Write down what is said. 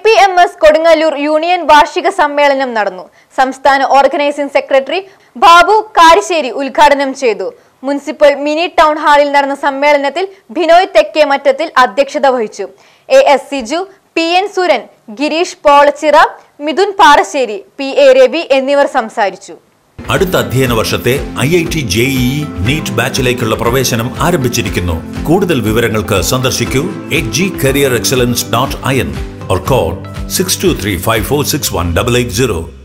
P M S Kodungallur union വാർഷിക സമ്മേളനം നടന്നു സംസ്ഥാന ഓർഗനൈസിംഗ് സെക്രട്ടറി ബാബു കാരിശ്ശേരി ഉദ്ഘാടനം ചെയ്തു മുനിസിപ്പൽ മിനി ടൗൺ ഹാളിൽ നടന്ന സമ്മേളനത്തിൽ ബിനോയ് തെക്കേ മറ്റത്തിൽ അധ്യക്ഷത വഹിച്ചു A S Siju P N Suran Girish Polachira Mithun Parassery P A Ravi എന്നിവർ സംസാരിച്ചു അടുത്ത അധ്യയന വർഷത്തെ I I T JEE NEET ബാച്ചിലേക്കുള്ള പ്രവേശനം ആരംഭിച്ചിരിക്കുന്നു കൂടുതൽ വിവരങ്ങൾക്ക് സന്ദർശിക്കൂ H G career excellence dot I N or call six two three five four six one double eight zero